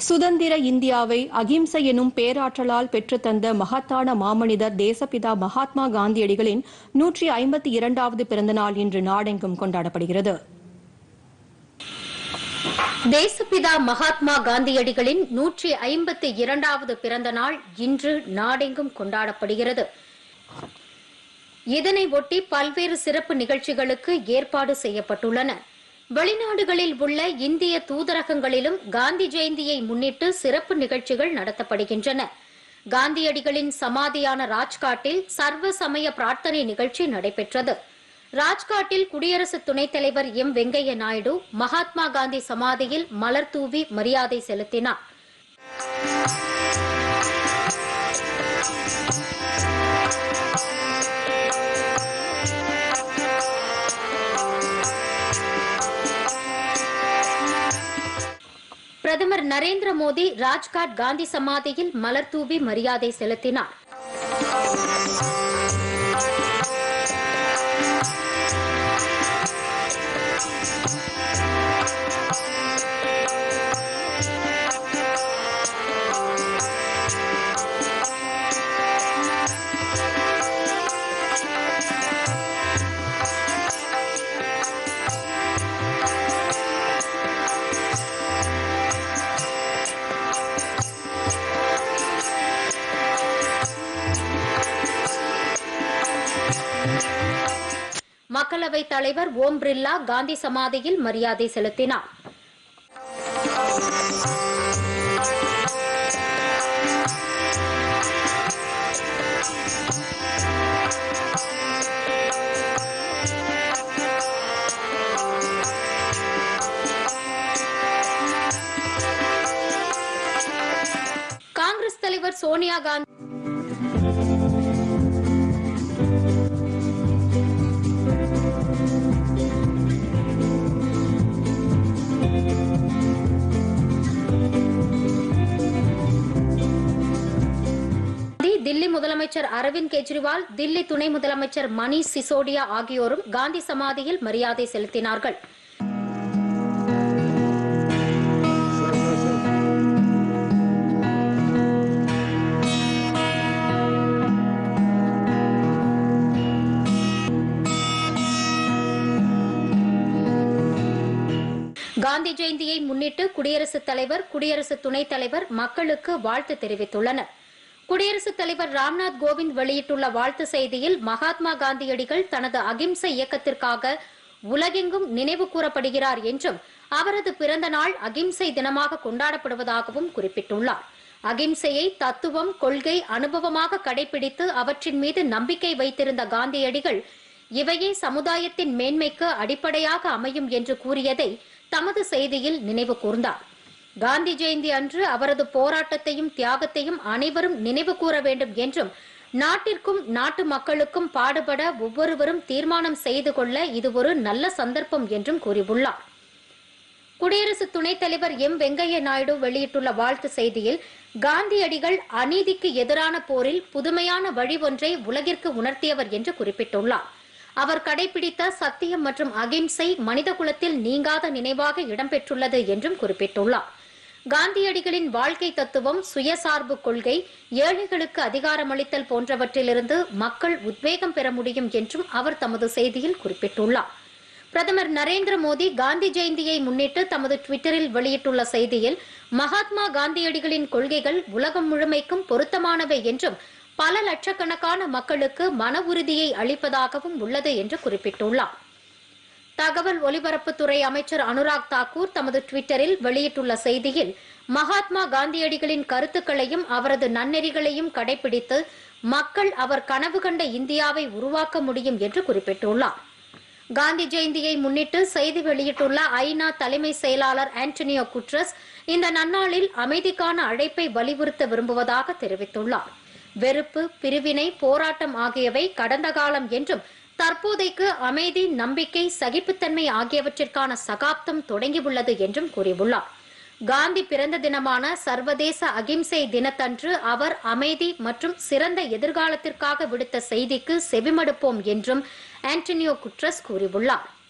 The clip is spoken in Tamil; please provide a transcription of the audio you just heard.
சுதந்திர இந்தியாவை அகிம்சை எனும் பேராற்றலால் பெற்றுத்தந்த மகத்தான மாமனிதர் தேசப்பிதா மகாத்மா காந்தியடிகளின் நூற்றி ஐம்பத்தி இரண்டாவது பிறந்தநாள் இன்று நாடெங்கும் கொண்டாடப்படுகிறது தேசப்பிதா மகாத்மா காந்தியடிகளின் நூற்றி ஐம்பத்தி இரண்டாவது பிறந்த நாள் இன்று நாடெங்கும் கொண்டாடப்படுகிறது இதனை ஒட்டி பல்வேறு சிறப்பு நிகழ்ச்சிகளுக்கு ஏற்பாடு செய்யப்பட்டுள்ளன வெளிநாடுகளில் உள்ள இந்திய தூதரகங்களிலும் காந்தி ஜெயந்தியை முன்னிட்டு சிறப்பு நிகழ்ச்சிகள் நடத்தப்படுகின்றன காந்தியடிகளின் சமாதியான ராஜ்காட்டில் சர்வ சமய பிரார்த்தனை நிகழ்ச்சி நடைபெற்றது ராஜ்காட்டில் குடியரசு துணைத் தலைவர் எம் வெங்கையா நாயுடு மகாத்மா காந்தி சமாதியில் மலர் தூவி மரியாதை செலுத்தினார் பிரதமர் நரேந்திர மோடி ராஜ்காட் காந்தி சமாதியில் மலர் தூவி மரியாதை செலுத்தினார் மக்களவைத் தலைவர் ஓம் பிர்லா காந்தி சமாதியில் மரியாதை செலுத்தினார் காங்கிரஸ் தலைவர் சோனியா காந்தி தில்லி முதலமைச்சர் அரவிந்த் கெஜ்ரிவால் தில்லி துணை முதலமைச்சர் மணீஷ் சிசோடியா ஆகியோரும் காந்தி சமாதியில் மரியாதை செலுத்தினார்கள் காந்தி ஜெயந்தியை முன்னிட்டு குடியரசுத் தலைவர் குடியரசு துணைத் தலைவர் மக்களுக்கு வாழ்த்து தெரிவித்துள்ளனர் குடியரசுத் தலைவர் ராம்நாத் கோவிந்த் வெளியிட்டுள்ள வாழ்த்து செய்தியில் மகாத்மா காந்தியடிகள் தனது அகிம்சை இயக்கத்திற்காக உலகெங்கும் நினைவு கூறப்படுகிறார் என்றும் அவரது பிறந்த நாள் அகிம்சை தினமாக கொண்டாடப்படுவதாகவும் குறிப்பிட்டுள்ளார் அகிம்சையை தத்துவம் கொள்கை அனுபவமாக கடைபிடித்து அவற்றின் மீது நம்பிக்கை வைத்திருந்த காந்தியடிகள் இவையே சமுதாயத்தின் மேன்மைக்கு அடிப்படையாக அமையும் என்று கூறியதை தமது செய்தியில் நினைவு கூர்ந்தார் காந்தி ஜெயந்தி அன்று அவரது போராட்டத்தையும் தியாகத்தையும் அனைவரும் நினைவு கூற வேண்டும் என்றும் நாட்டிற்கும் நாட்டு மக்களுக்கும் பாடுபட ஒவ்வொருவரும் தீர்மானம் செய்து கொள்ள இது ஒரு நல்ல சந்தர்ப்பம் என்றும் கூறியுள்ளார் குடியரசு துணைத் தலைவர் எம் வெங்கையா நாயுடு வெளியிட்டுள்ள வாழ்த்து செய்தியில் காந்தியடிகள் அநீதிக்கு எதிரான போரில் புதுமையான வழி ஒன்றை உலகிற்கு உணர்த்தியவர் என்று குறிப்பிட்டுள்ளார் அவர் கடைபிடித்த சத்தியம் மற்றும் அகிம்சை மனிதகுலத்தில் நீங்காத நினைவாக இடம்பெற்றுள்ளது என்றும் குறிப்பிட்டுள்ளார் காந்தியடிகளின் வாழ்க்கை தத்துவம் சுயசார்பு கொள்கை ஏழைகளுக்கு அதிகாரமளித்தல் போன்றவற்றிலிருந்து மக்கள் உத்வேகம் பெற முடியும் என்றும் அவர் தமது செய்தியில் குறிப்பிட்டுள்ளார் பிரதமர் நரேந்திர மோடி காந்தி ஜெயந்தியை முன்னிட்டு தமது டுவிட்டரில் வெளியிட்டுள்ள செய்தியில் மகாத்மா காந்தியடிகளின் கொள்கைகள் உலகம் முழுமைக்கும் பொருத்தமானவை என்றும் பல லட்சக்கணக்கான மக்களுக்கு மன உறுதியை அளிப்பதாகவும் உள்ளது என்று குறிப்பிட்டுள்ளார் தகவல் ஒலிபரப்புத்துறை அமைச்சர் அனுராக் தாக்கூர் தமது டுவிட்டரில் வெளியிட்டுள்ள செய்தியில் மகாத்மா காந்தியடிகளின் கருத்துக்களையும் அவரது நன்னெறிகளையும் கடைபிடித்து மக்கள் அவர் கனவு கண்ட இந்தியாவை உருவாக்க முடியும் என்று குறிப்பிட்டுள்ளார் காந்தி ஜெயந்தியை முன்னிட்டு செய்தி வெளியிட்டுள்ள ஐநா தலைமை செயலாளர் ஆண்டனியோ குட்ரஸ் இந்த நன்னாளில் அமைதிக்கான அழைப்பை வலியுறுத்த விரும்புவதாக தெரிவித்துள்ளார் வெறுப்பு பிரிவினை போராட்டம் ஆகியவை கடந்த காலம் என்றும் தற்போதைக்கு அமைதி நம்பிக்கை சகிப்புத்தன்மை ஆகியவற்றிற்கான சகாப்தம் தொடங்கியுள்ளது என்றும் கூறியுள்ளார் காந்தி பிறந்த தினமான சர்வதேச அகிம்சை தினத்தன்று அவர் அமைதி மற்றும் சிறந்த எதிர்காலத்திற்காக விடுத்த செய்திக்கு செவிமடுப்போம் என்றும் ஆண்டனியோ குட்ரஸ் கூறியுள்ளார்